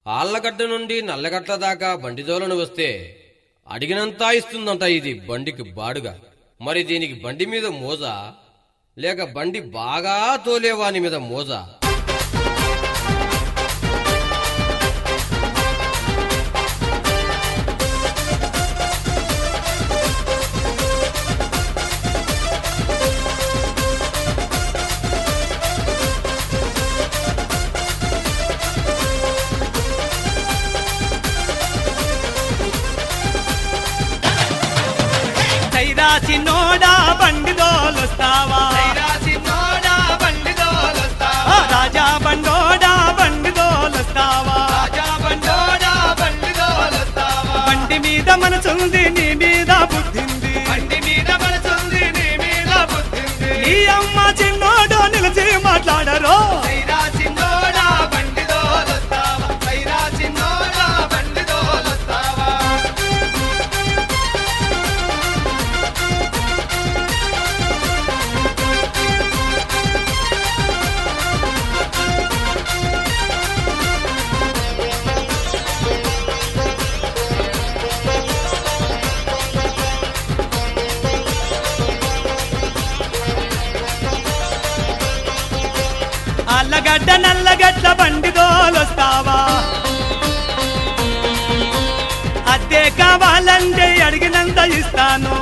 ఆళ్లగడ్డ నుండి నల్లగట్ల దాకా బండిదోలను వస్తే అడిగినంతా ఇస్తుందంట ఇది బండికి బాడుగా మరి దీనికి బండి మీద మోజా లేక బండి బాగా తోలేవాని మీద మోజా సైరాసి నోడా బండి దోలొస్తావా ఆ రాజా బండోడా బండి దోలొస్తావా బండి మీద మనసుంది నీ మీద బుద్ధింది నీ అమ్మ చిన్నోడో నిలిచి మాట్లాడరు అల్లగడ్డ నల్లగడ్డ బండి దోలొస్తావా అద్దె కావాలంటే అడిగినంత ఇస్తాను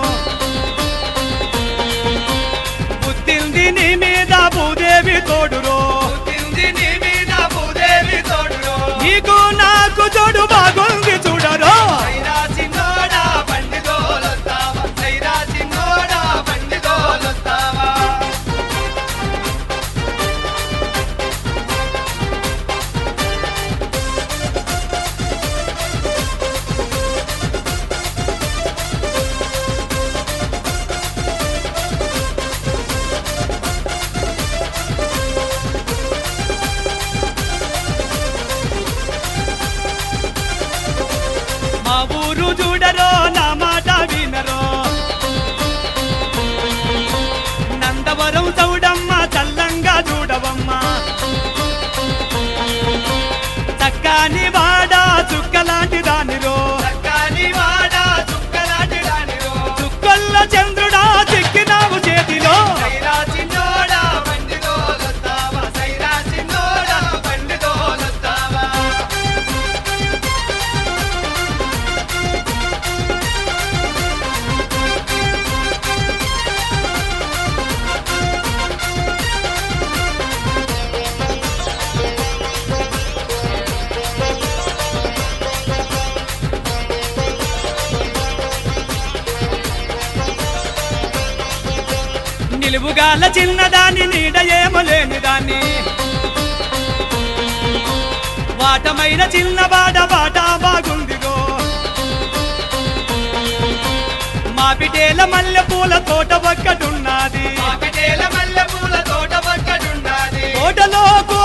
బుద్ధింది నీ మీద భూదేవి తోడురో నీకు నాకు చోడు బాగుంది చూడరో మా ఊరు చూడరో నా మాట వినరో నందవరం చౌడమ్మ చల్లంగా చూడవమ్మ చక్కని వాడ చుక్కలాంటి దానిరో చుక్కల్ల చంద్రుడా చిక్కినావు చేతిలో నిలువుగాల చిన్నదాన్ని నీడ ఏమో లేని దాన్ని వాటమైన చిన్నవాడ వాట బాగుందిగో మా పిటేల మల్లె పూల తోట ఒక్కటున్నది తోటలో